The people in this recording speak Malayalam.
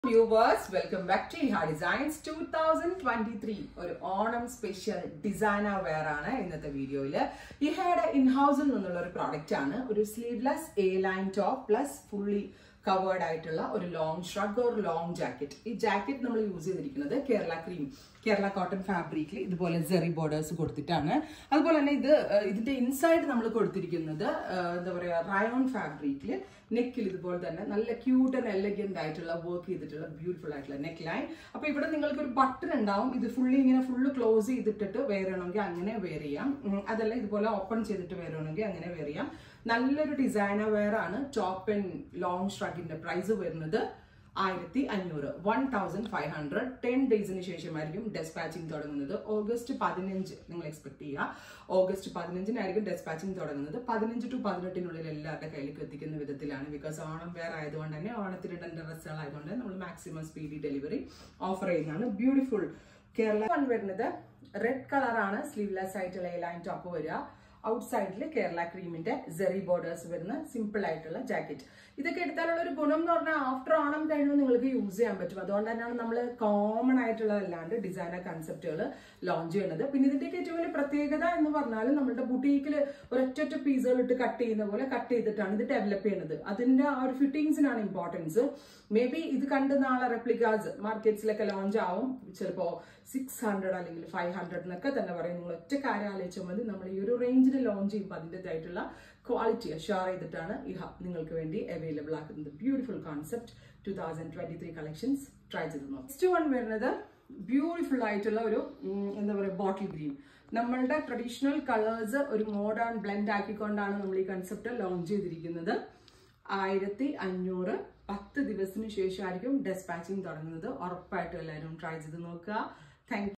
viewers welcome back to Eha designs two thousand twenty three ഒരു ഓണം സ്പെഷ്യൽ ഡിസൈനർ വെയർ ആണ് ഇന്നത്തെ വീഡിയോയിൽ ഇഹയുടെ ഇൻഹൗസിൽ നിന്നുള്ള ഒരു പ്രോഡക്റ്റ് ആണ് ഒരു sleeveless A line top plus fully covered ആയിട്ടുള്ള ഒരു ലോങ് ഷ്രഗ് ഒരു ലോങ് ജാക്കറ്റ് ഈ ജാക്കറ്റ് നമ്മൾ യൂസ് ചെയ്തിരിക്കുന്നത് കേരള ക്രീം കേരള കോട്ടൺ ഫാബ്രിക്കിൽ ഇതുപോലെ ജെറി ബോർഡേഴ്സ് കൊടുത്തിട്ടാണ് അതുപോലെ തന്നെ ഇത് ഏഹ്, ഇതിന്റെ ഇൻസൈഡ് നമ്മൾ കൊടുത്തിരിക്കുന്നത് ഏഹ്, എന്താ പറയുക റയോൺ ഫാബ്രിക്കിൽ നെക്കിൽ ഇതുപോലെ തന്നെ നല്ല ക്യൂട്ട് ആൻഡ് എലഗന്റ് ആയിട്ടുള്ള വർക്ക് ചെയ്തിട്ടുള്ള ബ്യൂട്ടിഫുൾ ആയിട്ടുള്ള നെക്ക് ലൈൻ അപ്പൊ ഇവിടെ നിങ്ങൾക്ക് ഒരു ബട്ടൺ ഉണ്ടാവും ഇത് ഫുള്ളി ഇങ്ങനെ ഫുള്ള് ക്ലോസ് ചെയ്തിട്ടിട്ട് വെയർ ചെയ്യണമെങ്കിൽ അങ്ങനെ വെയർ ചെയ്യാം ഉം, അതല്ല ഇതുപോലെ ഓപ്പൺ ചെയ്തിട്ട് വെയർ ചെയ്യണമെങ്കിൽ അങ്ങനെ വെയർ ചെയ്യാം നല്ലൊരു ഡിസൈനർ വെയർ ആണ് ടോപ്പ് ആൻഡ് ലോങ് ഷ്രഗിന്റെ പ്രൈസ് വരുന്നത് ആയിരത്തി അഞ്ഞൂറ് one thousand five hundred ten ഡേയ്സിന് ശേഷമായിരിക്കും ഡെസ്പാച്ചിങ് തുടങ്ങുന്നത് ഓഗസ്റ്റ് പതിനഞ്ച് നിങ്ങൾ എക്സ്പെക്ട് ചെയ്യുക ഓഗസ്റ്റ് പതിനഞ്ചിനായിരിക്കും ഡെസ്പാച്ചിങ് തുടങ്ങുന്നത് പതിനഞ്ച് ടു പതിനെട്ടിനുള്ളിൽ എല്ലാവരുടെ കയ്യിലേക്ക് എത്തിക്കുന്ന വിധത്തിലാണ് ബിക്കോസ് ഓണം വേറെ ആയതുകൊണ്ട് തന്നെ ഓണത്തിന് ഇടേണ്ട ഡ്രസ്സുകൾ ആയതുകൊണ്ട് നമ്മൾ മാക്സിമം സ്പീഡി ഡെലിവറി ഓഫർ ചെയ്യുന്നതാണ് ബ്യൂട്ടിഫുൾ കേരള വൺ വരുന്നത് റെഡ് കളറാണ് സ്ലീവ്ലെസ് ആയിട്ടുള്ള എ ലൈൻ ടോപ്പ് വരിക ഔട്ട്സൈഡിൽ കേരള ക്രീമിന്റെ ജെറി ബോർഡേഴ്സ് വരുന്ന സിമ്പിൾ ആയിട്ടുള്ള ജാക്കറ്റ് ഇതൊക്കെ എടുത്താലുള്ള ഒരു ഗുണം എന്ന് പറഞ്ഞാൽ ആഫ്റ്റർ ഓണം കഴിയുമ്പോൾ നിങ്ങൾക്ക് യൂസ് ചെയ്യാൻ പറ്റും അതുകൊണ്ട് തന്നെയാണ് നമ്മൾ കോമൺ ആയിട്ടുള്ളതല്ലാണ്ട് ഡിസൈനർ കൺസെപ്റ്റുകൾ ലോഞ്ച് ചെയ്യുന്നത് പിന്നെ ഇതിന്റെയൊക്കെ ഏറ്റവും വലിയ പ്രത്യേകത എന്ന് പറഞ്ഞാൽ നമ്മുടെ ബുട്ടീക്കിൽ ഒരൊറ്റ പീസുകൾ ഇട്ട് കട്ട് ചെയ്യുന്ന പോലെ കട്ട് ചെയ്തിട്ടാണ് ഇത് ഡെവലപ്പ് ചെയ്യുന്നത് അതിന്റെ ആ ഒരു ഫിറ്റിങ്സിനാണ് ഇമ്പോർട്ടൻസ് മേ ബി ഇത് കണ്ട് നാളെ റെപ്ലിക്കാസ് മാർക്കറ്റ്സിലൊക്കെ ലോഞ്ച് ആവും ചിലപ്പോ സിക്സ് ഹൺഡ്രഡ് അല്ലെങ്കിൽ ഫൈവ് ഹൺഡ്രഡ് എന്നൊക്കെ തന്നെ പറയും നിങ്ങൾ ഒറ്റ കാര്യം ആലോചിച്ചാൽ മതി നമ്മൾ ഈ ഒരു റേഞ്ചിൽ ലോഞ്ച് ചെയ്യുമ്പോൾ അതിൻ്റെതായിട്ടുള്ള ക്വാളിറ്റി ഷെയർ ചെയ്തിട്ടാണ് ഈ ഹബ് നിങ്ങൾക്ക് വേണ്ടി അവൈലബിൾ ആക്കുന്നത് beautiful concept two thousand twenty three collections try ചെയ്ത് നോക്കാം നെക്സ്റ്റ് വൺ വരുന്നത് ബ്യൂട്ടിഫുൾ ആയിട്ടുള്ള ഒരു ഉം, എന്താ പറയുക ബോട്ടിൽ ഗ്രീൻ നമ്മളുടെ ട്രഡീഷണൽ കളേഴ്സ് ഒരു മോഡേൺ ബ്ലെൻഡ് ആക്കിക്കൊണ്ടാണ് നമ്മൾ ഈ കൺസെപ്റ്റ് ലോഞ്ച് ചെയ്തിരിക്കുന്നത് ആയിരത്തി അഞ്ഞൂറ് പത്ത് ദിവസത്തിന് ശേഷമായിരിക്കും ഡെസ്പാച്ചിങ് തുടങ്ങുന്നത് ഉറപ്പായിട്ടും എല്ലാവരും ട്രൈ ചെയ്ത് നോക്കുക താങ്ക്